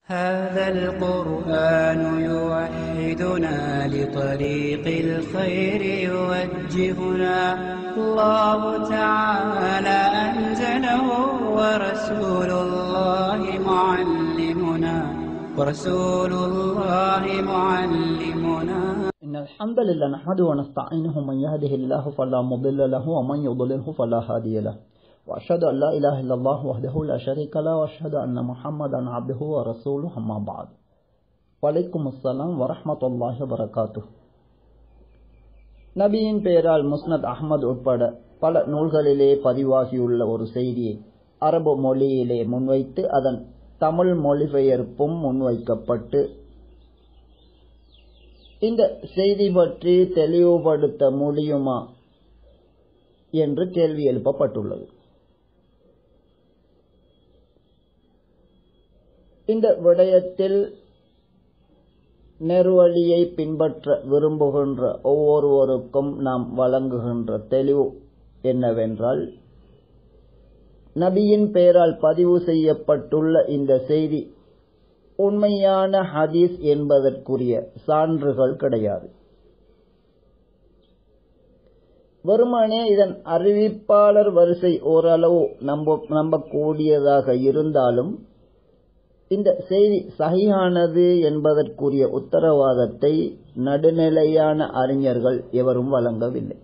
هذا القرآن يوحدنا لطريق الخير يوجهنا الله تعالى أنزله ورسول الله معلمنا ورسول الله معلمنا إن الحمد لله نحمده ونستعينه من يهده الله فلا مضل له ومن يضلله فلا هادي له وأشهد أن لا إله إلا الله وحده لا شريك له وأشهد أن محمدا عبده ورسوله أما بعد وعليكم السلام ورحمة الله وبركاته நபியின் பெயரால் முஸ்னத் அஹ்மத் உட்பட பல நூல்களிலே பதிவாகியுள்ள ஒரு செய்தியை அரபு மொழியிலே முன்வைத்து அதன் தமிழ் மொழிபெயர்ப்பும் முன்வைக்கப்பட்டு இந்த செய்தி பற்றி தெளிவுபடுத்த முடியுமா என்று கேள்வி எழுப்பப்பட்டுள்ளது இந்த விடயத்தில் நெருவழியை பின்பற்ற விரும்புகின்ற ஒவ்வொருவருக்கும் நாம் வழங்குகின்ற தெளிவு என்னவென்றால் நபியின் பெயரால் பதிவு செய்யப்பட்டுள்ள இந்த செய்தி உண்மையான ஹதீஸ் என்பதற்குரிய சான்றுகள் கிடையாது வெறுமனே இதன் அறிவிப்பாளர் வரிசை ஓரளவு நம்ப நம்பக்கூடியதாக இருந்தாலும் இந்த செய்தி சகியானது என்பதற்குரிய உத்தரவாதத்தை நடுநிலையான அறிஞர்கள் எவரும் வழங்கவில்லை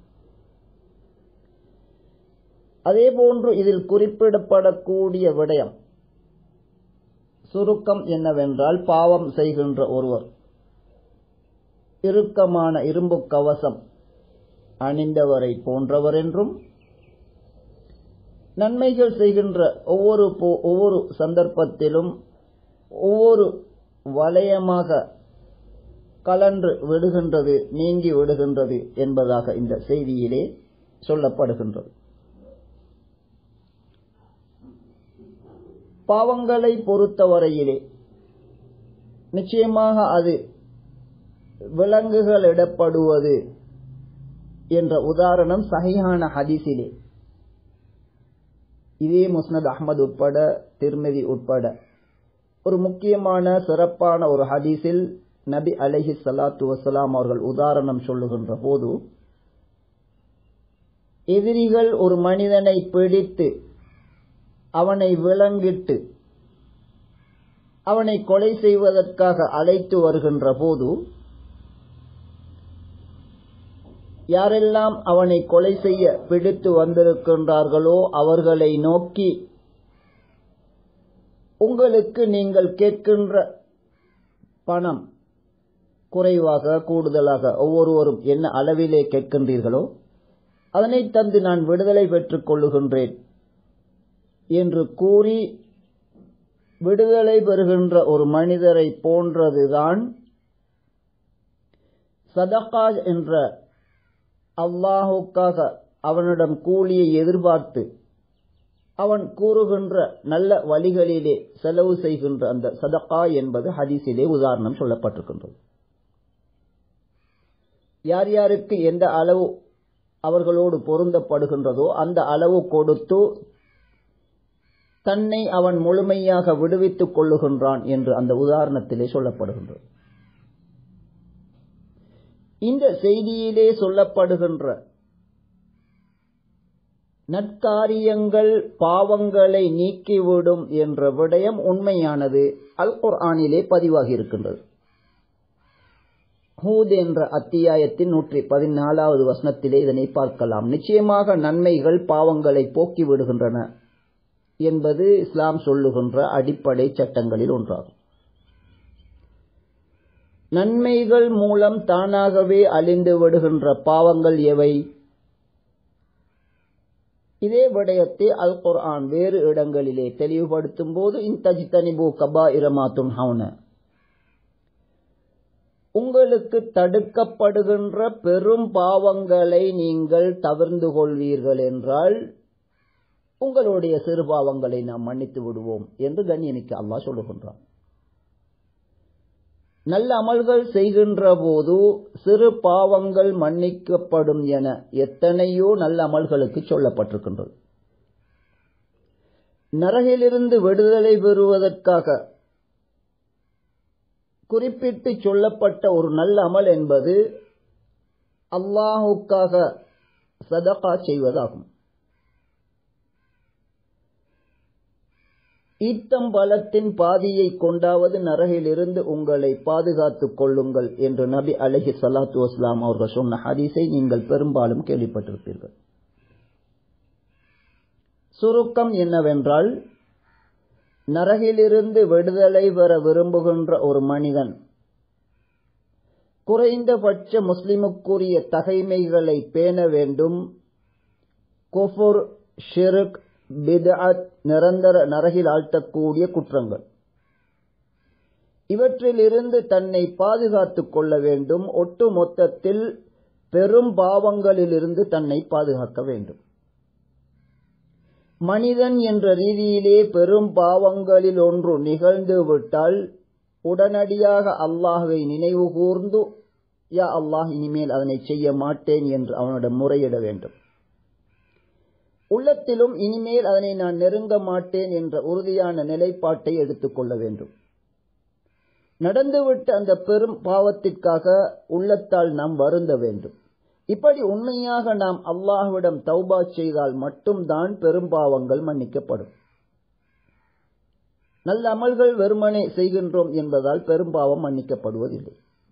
அதேபோன்று இதில் குறிப்பிடப்படக்கூடிய விடயம் சுருக்கம் என்னவென்றால் பாவம் செய்கின்ற ஒருவர் இறுக்கமான இரும்பு கவசம் அணிந்தவரை போன்றவர் என்றும் நன்மைகள் செய்கின்ற ஒவ்வொரு ஒவ்வொரு சந்தர்ப்பத்திலும் ஒவ்வொரு வலயமாக கலன்று விடுகின்றது நீங்கி விடுகின்றது என்பதாக இந்த செய்தியிலே சொல்லப்படுகின்றது பாவங்களை பொறுத்தவரையிலே நிச்சயமாக அது விலங்குகளிடப்படுவது என்ற உதாரணம் சகியான ஹதீஸிலே இதே முஸ்னத் அஹமது உட்பட திருமதி உட்பட ஒரு முக்கியமான சிறப்பான ஒரு ஹதீஸில் நபி அலஹி சலாத்து வசலாம் அவர்கள் உதாரணம் சொல்லுகின்ற போது எதிரிகள் ஒரு மனிதனை பிடித்து அவனை விலங்கிட்டு அவனை கொலை செய்வதற்காக அழைத்து வருகின்ற போது யாரெல்லாம் அவனை கொலை செய்ய பிடித்து வந்திருக்கின்றார்களோ அவர்களை நோக்கி உங்களுக்கு நீங்கள் கேட்கின்ற பணம் குறைவாக கூடுதலாக ஒவ்வொருவரும் என்ன அளவிலே கேட்கின்றீர்களோ அதனை தந்து நான் விடுதலை பெற்றுக் கொள்ளுகின்றேன் என்று கூறி விடுதலை பெறுகின்ற ஒரு மனிதரை போன்றதுதான் சதகா என்ற அல்லாஹுக்காக அவனிடம் கூலியை எதிர்பார்த்து அவன் கூறுகின்ற நல்ல வழிகளிலே செலவு செய்கின்ற அந்த சதகா என்பது ஹதீஸிலே உதாரணம் சொல்லப்பட்டிருக்கின்றது யார் யாருக்கு எந்த அளவு அவர்களோடு பொருந்தப்படுகின்றதோ அந்த அளவு கொடுத்து தன்னை அவன் முழுமையாக விடுவித்துக் கொள்ளுகின்றான் என்று அந்த உதாரணத்திலே சொல்லப்படுகின்றது இந்த செய்தியிலே சொல்லப்படுகின்ற நற்காரியங்கள் பாவங்களை நீக்கிவிடும் என்ற விடயம் உண்மையானது அல் குர்ஆனிலே பதிவாகி இருக்கின்றது ஹூத் என்ற அத்தியாயத்தின் நூற்றி பதினாலாவது வசனத்திலே இதனை பார்க்கலாம் நிச்சயமாக நன்மைகள் பாவங்களை போக்கி விடுகின்றன என்பது இஸ்லாம் சொல்லுகின்ற அடிப்படை சட்டங்களில் ஒன்றாகும் நன்மைகள் மூலம் தானாகவே அழிந்து விடுகின்ற பாவங்கள் எவை இதே விடயத்தை அல் குர்ஆன் வேறு இடங்களிலே தெளிவுபடுத்தும் போது இன்தஜித்தனிபு கபா இரமாத்துன் ஹவுன உங்களுக்கு தடுக்கப்படுகின்ற பெரும் பாவங்களை நீங்கள் தவிர்ந்து கொள்வீர்கள் என்றால் உங்களுடைய சிறு பாவங்களை நாம் மன்னித்து விடுவோம் என்று கண்ணியமிக்க அல்லாஹ் சொல்லுகின்றான் நல்ல அமல்கள் செய்கின்ற போது சிறு பாவங்கள் மன்னிக்கப்படும் என எத்தனையோ நல்ல அமல்களுக்கு சொல்லப்பட்டிருக்கின்றது நரகிலிருந்து விடுதலை பெறுவதற்காக குறிப்பிட்டு சொல்லப்பட்ட ஒரு நல்ல அமல் என்பது அல்லாஹுக்காக சதகா செய்வதாகும் ஈத்தம்பலத்தின் பாதியை கொண்டாவது நரகிலிருந்து உங்களை பாதுகாத்துக் கொள்ளுங்கள் என்று நபி அலஹி சலாத்து வஸ்லாம் அவர்கள் சொன்ன ஹதீஸை நீங்கள் பெரும்பாலும் கேள்விப்பட்டிருப்பீர்கள் சுருக்கம் என்னவென்றால் நரகிலிருந்து விடுதலை பெற விரும்புகின்ற ஒரு மனிதன் குறைந்தபட்ச முஸ்லிமுக்குரிய தகைமைகளை பேண வேண்டும் குஃபுர் ஷிருக் பிதஅத் நிரந்தர நரகில் ஆழ்த்தக்கூடிய குற்றங்கள் இவற்றிலிருந்து தன்னை பாதுகாத்துக் கொள்ள வேண்டும் ஒட்டு மொத்தத்தில் பெரும் பாவங்களிலிருந்து தன்னை பாதுகாக்க வேண்டும் மனிதன் என்ற ரீதியிலே பெரும் பாவங்களில் ஒன்று நிகழ்ந்து விட்டால் உடனடியாக அல்லாஹுவை நினைவு கூர்ந்து யா அல்லாஹ் இனிமேல் அதனை செய்ய மாட்டேன் என்று அவனிடம் முறையிட வேண்டும் உள்ளத்திலும் இனிமேல் அதனை நான் நெருங்க மாட்டேன் என்ற உறுதியான நிலைப்பாட்டை எடுத்துக்கொள்ள வேண்டும் நடந்துவிட்ட அந்த பெரும் பாவத்திற்காக உள்ளத்தால் நாம் வருந்த வேண்டும் இப்படி உண்மையாக நாம் அல்லாஹ்விடம் தௌபா செய்தால் மட்டும்தான் பெரும்பாவங்கள் மன்னிக்கப்படும் நல்ல அமல்கள் வெறுமனே செய்கின்றோம் என்பதால் பெரும்பாவம் மன்னிக்கப்படுவதில்லை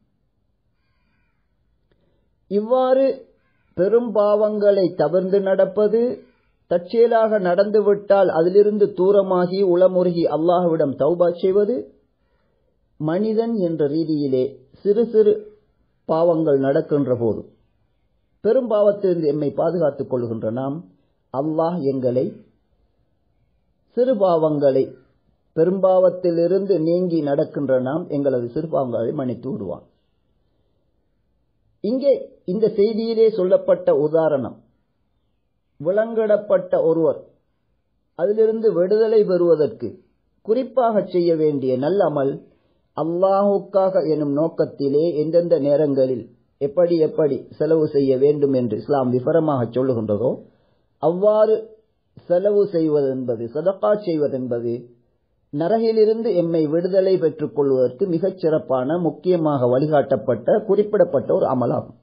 இவ்வாறு பெரும்பாவங்களை தவிர்ந்து நடப்பது தற்செயலாக நடந்துவிட்டால் அதிலிருந்து தூரமாகி உளமுருகி அல்லாஹ்விடம் தௌபா செய்வது மனிதன் என்ற ரீதியிலே சிறு சிறு பாவங்கள் நடக்கின்ற போது பெரும் பாவத்திலிருந்து எம்மை பாதுகாத்துக் கொள்கின்ற நாம் அல்லாஹ் எங்களை சிறு பாவங்களை பெரும்பாவத்திலிருந்து நீங்கி நடக்கின்ற நாம் எங்களது சிறு பாவங்களை மன்னித்து விடுவான் இங்கே இந்த செய்தியிலே சொல்லப்பட்ட உதாரணம் விலங்கிடப்பட்ட ஒருவர் அதிலிருந்து விடுதலை பெறுவதற்கு குறிப்பாக செய்ய வேண்டிய நல்ல அமல் அல்லாஹுக்காக எனும் நோக்கத்திலே எந்தெந்த நேரங்களில் எப்படி எப்படி செலவு செய்ய வேண்டும் என்று இஸ்லாம் விவரமாக சொல்லுகின்றதோ அவ்வாறு செலவு செய்வதென்பது சதக்கா செய்வதென்பது நரகிலிருந்து எம்மை விடுதலை பெற்றுக் கொள்வதற்கு மிகச் சிறப்பான முக்கியமாக வழிகாட்டப்பட்ட குறிப்பிடப்பட்ட ஒரு அமலாகும்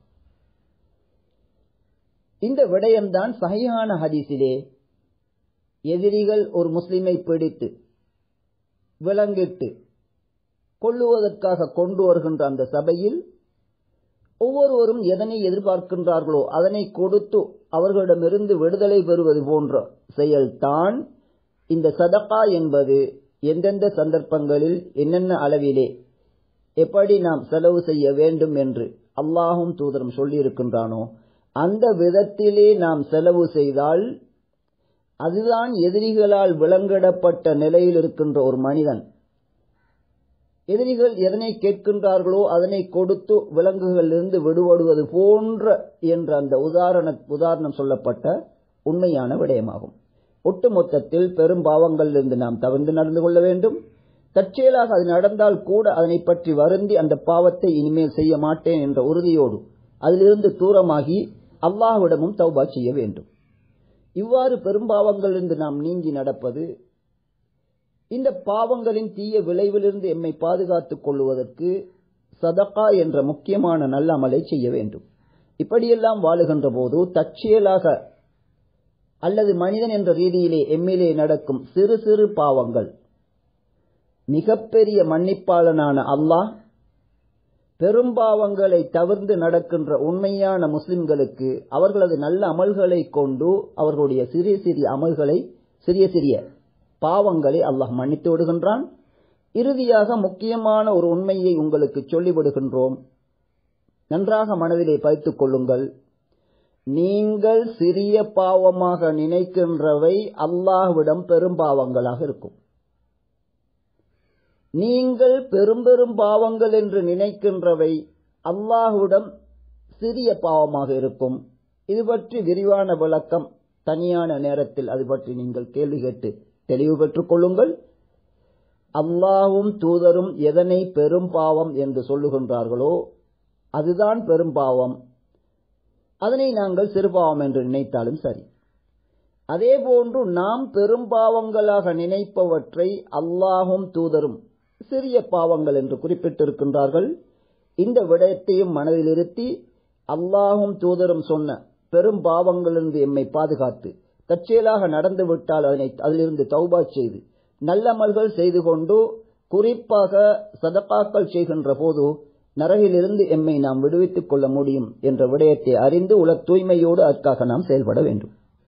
இந்த விடயம்தான் சகையான ஹதீஸிலே எதிரிகள் ஒரு முஸ்லிமை பிடித்து விலங்கிட்டு கொள்ளுவதற்காக கொண்டு வருகின்ற அந்த சபையில் ஒவ்வொருவரும் எதனை எதிர்பார்க்கின்றார்களோ அதனை கொடுத்து அவர்களிடமிருந்து விடுதலை பெறுவது போன்ற செயல்தான் இந்த சதகா என்பது எந்தெந்த சந்தர்ப்பங்களில் என்னென்ன அளவிலே எப்படி நாம் செலவு செய்ய வேண்டும் என்று அல்லாஹும் தூதரும் சொல்லியிருக்கின்றானோ அந்த விதத்திலே நாம் செலவு செய்தால் அதுதான் எதிரிகளால் விலங்கிடப்பட்ட நிலையில் இருக்கின்ற ஒரு மனிதன் எதிரிகள் எதனை கேட்கின்றார்களோ அதனை கொடுத்து விலங்குகளிலிருந்து விடுபடுவது போன்ற என்ற அந்த உதாரண உதாரணம் சொல்லப்பட்ட உண்மையான விடயமாகும் ஒட்டுமொத்தத்தில் பெரும் பாவங்களிலிருந்து நாம் தவிர்த்து நடந்து கொள்ள வேண்டும் தற்செயலாக அது நடந்தால் கூட அதனை பற்றி வருந்தி அந்த பாவத்தை இனிமேல் செய்ய மாட்டேன் என்ற உறுதியோடு அதிலிருந்து தூரமாகி அல்லாஹ்விடமும் தௌபா செய்ய வேண்டும் இவ்வாறு பெரும்பாவங்களிலிருந்து நாம் நீங்கி நடப்பது இந்த பாவங்களின் தீய விளைவிலிருந்து எம்மை பாதுகாத்துக் கொள்வதற்கு சதகா என்ற முக்கியமான நல்ல அமலை செய்ய வேண்டும் இப்படியெல்லாம் வாழுகின்ற போது தற்செயலாக அல்லது மனிதன் என்ற ரீதியிலே எம்மிலே நடக்கும் சிறு சிறு பாவங்கள் மிகப்பெரிய மன்னிப்பாளனான அல்லாஹ் பெரும்பாவங்களை தவிர்த்து நடக்கின்ற உண்மையான முஸ்லிம்களுக்கு அவர்களது நல்ல அமல்களை கொண்டு அவர்களுடைய சிறிய சிறிய அமல்களை சிறிய சிறிய பாவங்களை அல்லாஹ் மன்னித்து விடுகின்றான் இறுதியாக முக்கியமான ஒரு உண்மையை உங்களுக்கு சொல்லிவிடுகின்றோம் நன்றாக மனதிலே பதித்துக் கொள்ளுங்கள் நீங்கள் சிறிய பாவமாக நினைக்கின்றவை அல்லாஹ்விடம் பெரும் பாவங்களாக இருக்கும் நீங்கள் பெரும் பெரும் பாவங்கள் என்று நினைக்கின்றவை அல்லாஹுடன் சிறிய பாவமாக இருக்கும் இது பற்றி விரிவான விளக்கம் தனியான நேரத்தில் அது பற்றி நீங்கள் கேள்வி கேட்டு தெளிவு பெற்றுக் கொள்ளுங்கள் அல்லாவும் தூதரும் எதனை பெரும் பாவம் என்று சொல்லுகின்றார்களோ அதுதான் பெரும் பாவம் அதனை நாங்கள் சிறுபாவம் என்று நினைத்தாலும் சரி அதேபோன்று நாம் பெரும் பாவங்களாக நினைப்பவற்றை அல்லாஹும் தூதரும் சிறிய பாவங்கள் என்று குறிப்பிட்டிருக்கின்றார்கள் இந்த விடயத்தையும் மனதில் இருத்தி அல்லாஹும் தூதரும் சொன்ன பெரும் பாவங்களிலிருந்து எம்மை பாதுகாத்து தற்செயலாக நடந்து விட்டால் அதனை அதிலிருந்து தௌபா செய்து நல்லமல்கள் செய்து கொண்டு குறிப்பாக சதகாக்கள் செய்கின்ற போது நரகிலிருந்து எம்மை நாம் விடுவித்துக் கொள்ள முடியும் என்ற விடயத்தை அறிந்து உல தூய்மையோடு அதற்காக நாம் செயல்பட வேண்டும்